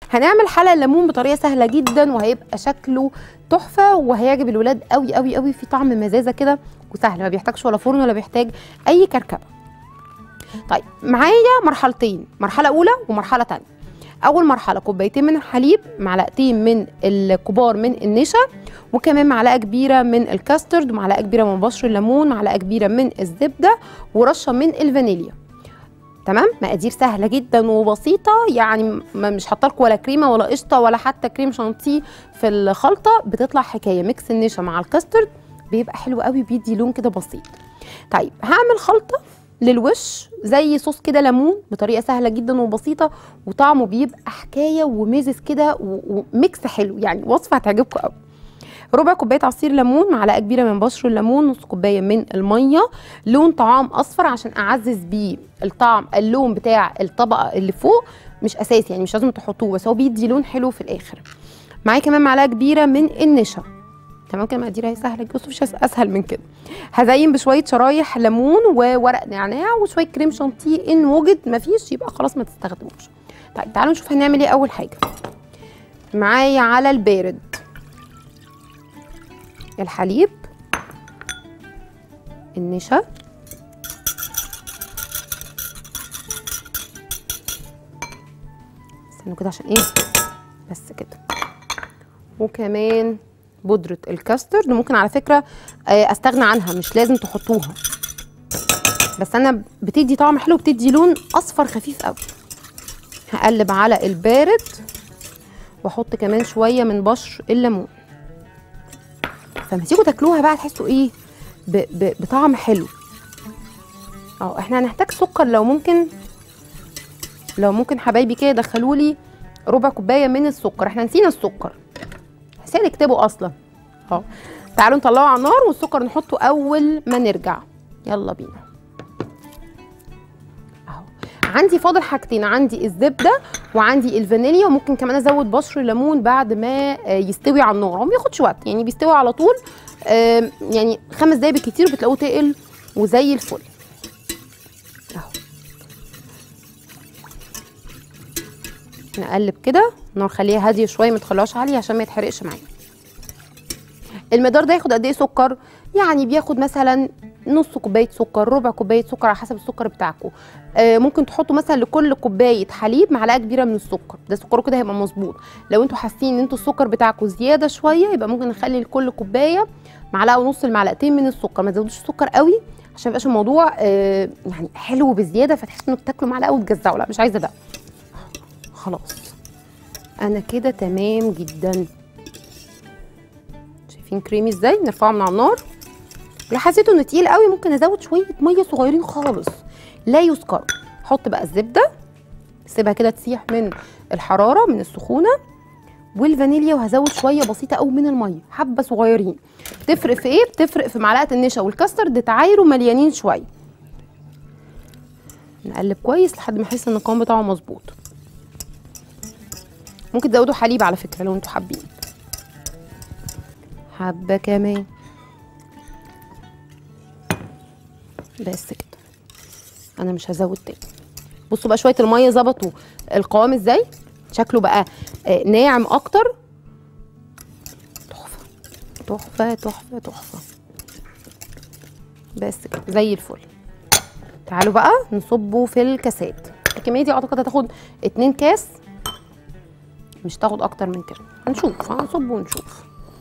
هنعمل حلقه الليمون بطريقه سهله جدا وهيبقى شكله تحفه وهيعجب الولاد قوي قوي قوي في طعم مزازه كده وسهل ما بيحتاجش ولا فرن ولا بيحتاج اي كركبه طيب معايا مرحلتين مرحله اولى ومرحله تانية اول مرحله كوبايتين من الحليب معلقتين من الكبار من النشا وكمان معلقه كبيره من الكاسترد ومعلقه كبيره من بشر الليمون معلقه كبيره من الزبده ورشه من الفانيليا تمام مقادير سهله جدا وبسيطه يعني م- مش حاطه لكم ولا كريمه ولا قشطه ولا حتى كريم شانتيه في الخلطه بتطلع حكايه ميكس النشا مع الكاسترد بيبقى حلو قوي بيدي لون كده بسيط طيب هعمل خلطه للوش زي صوص كده ليمون بطريقه سهله جدا وبسيطه وطعمه بيبقى حكايه ومزز كده و- وميكس حلو يعني وصفه هتعجبكم قوي ربع كوبايه عصير ليمون معلقه كبيره من بشر الليمون نص كوبايه من الميه لون طعام اصفر عشان اعزز بيه الطعم اللون بتاع الطبقه اللي فوق مش اساسي يعني مش لازم تحطوه بس هو بيدي لون حلو في الاخر معايا كمان معلقه كبيره من النشا تمام كده مقادير هي سهله جدا بصوا مش اسهل من كده هزين بشويه شرايح ليمون وورق نعناع وشويه كريم شانتيه ان وجد مفيش يبقى خلاص ما تستخدموش طيب تعالوا نشوف هنعمل ايه اول حاجه معايا على البارد الحليب النشا استنوا كده عشان ايه بس كده وكمان بودرة الكاسترد ممكن على فكرة آه، استغنى عنها مش لازم تحطوها بس انا بتدي طعم حلو بتدي لون اصفر خفيف قوي هقلب على البارد واحط كمان شوية من بشر الليمون فلما تيجوا تاكلوها بقى تحسوا ايه ب ب بطعم حلو اه احنا هنحتاج سكر لو ممكن لو ممكن حبايبي كده دخلوا لي ربع كوبايه من السكر احنا نسينا السكر نسينا نكتبه اصلا اه تعالوا نطلعه على النار والسكر نحطه اول ما نرجع يلا بينا اهو عندي فاضل حاجتين عندي الزبده وعندي الفانيليا وممكن كمان ازود بشر ليمون بعد ما آه، يستوي على النار هو ما بياخدش وقت يعني بيستوي على طول آم، يعني خمس دقايق بالكتير بتلاقوه تقل وزي الفل اهو نقلب كده النار خليها هاديه شويه ما تخليهاش عاليه عشان ما يتحرقش معايا المقدار ده ياخد قد ايه سكر يعني بياخد مثلا نص كوبايه سكر ربع كوبايه سكر على حسب السكر بتاعكم آه ممكن تحطوا مثلا لكل كوبايه حليب معلقه كبيره من السكر ده سكره كده هيبقى مظبوط لو انتوا حاسين ان انتوا السكر بتاعكم زياده شويه يبقى ممكن نخلي لكل كوبايه معلقه ونص المعلقتين من السكر ما تزودوش السكر قوي عشان ميبقاش الموضوع آه يعني حلو بزياده فتحسوا انكم تاكلوا معلقه وتجزعوا لا مش عايزه ده خلاص انا كده تمام جدا شايفين كريمي ازاي نرفعه من على النار لو حسيتوا انه تقيل قوي ممكن ازود شويه ميه صغيرين خالص لا يذكروا حط بقى الزبده سيبها كده تسيح من الحراره من السخونه والفانيليا وهزود شويه بسيطه قوي من الميه حبه صغيرين تفرق في ايه بتفرق في معلقه النشا والكاسترد تعايروا مليانين شويه نقلب كويس لحد ما احس ان القوام بتاعه مظبوط ممكن تزودوا حليب على فكره لو انتوا حابين حبه كمان بس كده انا مش هزود تاني بصوا بقى شويه الميه ظبطوا القوام ازاي شكله بقى آه، ناعم اكتر تحفه تحفه تحفه تحفه بس كده زي الفل تعالوا بقى نصبه في الكاسات الكميه دي اعتقد هتاخد اتنين كاس مش تاخد اكتر من كده هنشوف هنصب ونشوف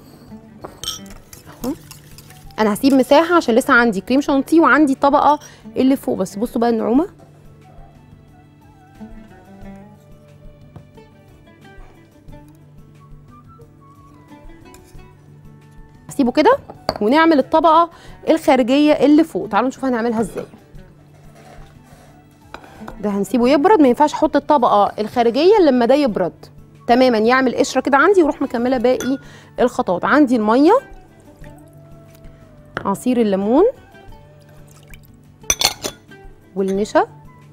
اهو انا هسيب مساحه عشان لسه عندي كريم شانتيه وعندي طبقه اللي فوق بس بصوا بقى النعومه هسيبه كده ونعمل الطبقه الخارجيه اللي فوق تعالوا نشوف هنعملها ازاي ده هنسيبه يبرد ما ينفعش احط الطبقه الخارجيه إلا لما ده يبرد تماما يعمل قشره كده عندي واروح مكمله باقي الخطوات عندي الميه عصير الليمون والنشا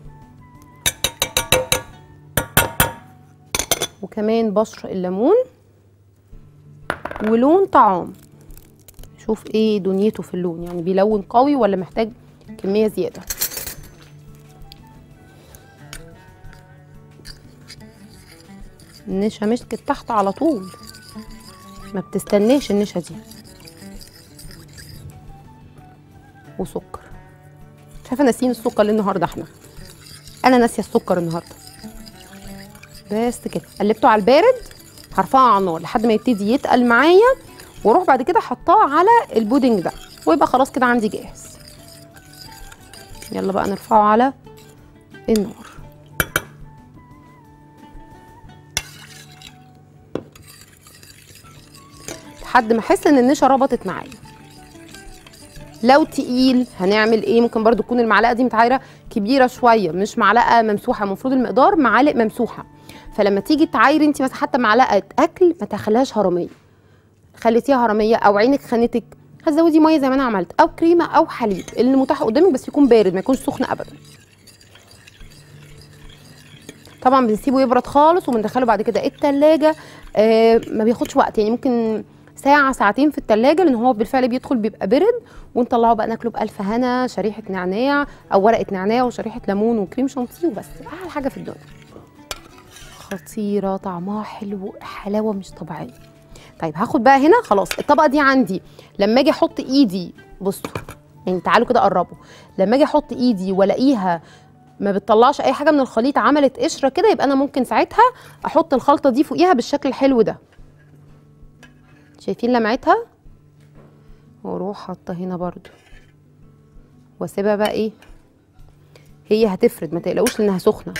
وكمان بشر الليمون ولون طعام شوف ايه دنيته في اللون يعني بيلون قوي ولا محتاج كميه زياده النشا مسكت تحت على طول ما بتستناش النشا دي وسكر شايفه ناسيين السكر ليه النهارده احنا انا ناسيه السكر النهارده بس كده قلبته على البارد هرفعه على النار لحد ما يبتدي يتقل معايا واروح بعد كده حطاه على البودنج ده ويبقى خلاص كده عندي جاهز يلا بقى نرفعه على النار لحد ما احس ان النشا ربطت معايا لو تقيل هنعمل ايه ممكن برضو تكون المعلقه دي متعايره كبيره شويه مش معلقه ممسوحه المفروض المقدار معالق ممسوحه فلما تيجي تعايري انت مثلا حتى معلقه اكل ما تخليهاش هرميه خليتيها هرميه او عينك خانتك هتزودي ميه زي ما انا عملت او كريمه او حليب اللي متاح قدامك بس يكون بارد ما يكونش سخن ابدا طبعا بنسيبه يبرد خالص وبندخله بعد كده التلاجة آه ما بياخدش وقت يعني ممكن ساعة ساعتين في التلاجة لأن هو بالفعل بيدخل بيبقى برد ونطلعه بقى ناكله بألف هنا شريحة نعناع أو ورقة نعناع وشريحة ليمون وكريم شانتيه وبس أحلى حاجة في الدنيا خطيرة طعمها حلو حلاوة مش طبيعية طيب هاخد بقى هنا خلاص الطبقة دي عندي لما أجي أحط إيدي بصوا يعني تعالوا كده قربوا لما أجي أحط إيدي وألاقيها ما بتطلعش اي حاجه من الخليط عملت قشره كده يبقى انا ممكن ساعتها احط الخلطه دي فوقيها بالشكل الحلو ده شايفين لمعتها واروح حاطه هنا برضو واسيبها بقى ايه هي هتفرد ما تقلقوش لانها سخنه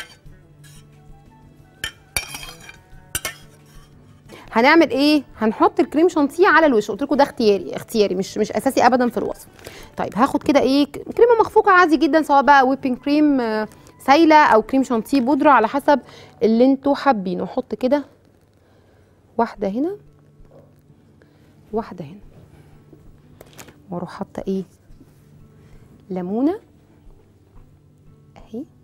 هنعمل ايه هنحط الكريم شانتيه على الوش قلت لكم ده اختياري اختياري مش مش اساسي ابدا في الوصف طيب هاخد كده ايه كريمه مخفوقه عادي جدا سواء بقى ويبنج كريم آه، سايله او كريم شانتيه بودره على حسب اللي انتوا حابينه احط كده واحده هنا واحده هنا واروح حاطه ايه ليمونه اهي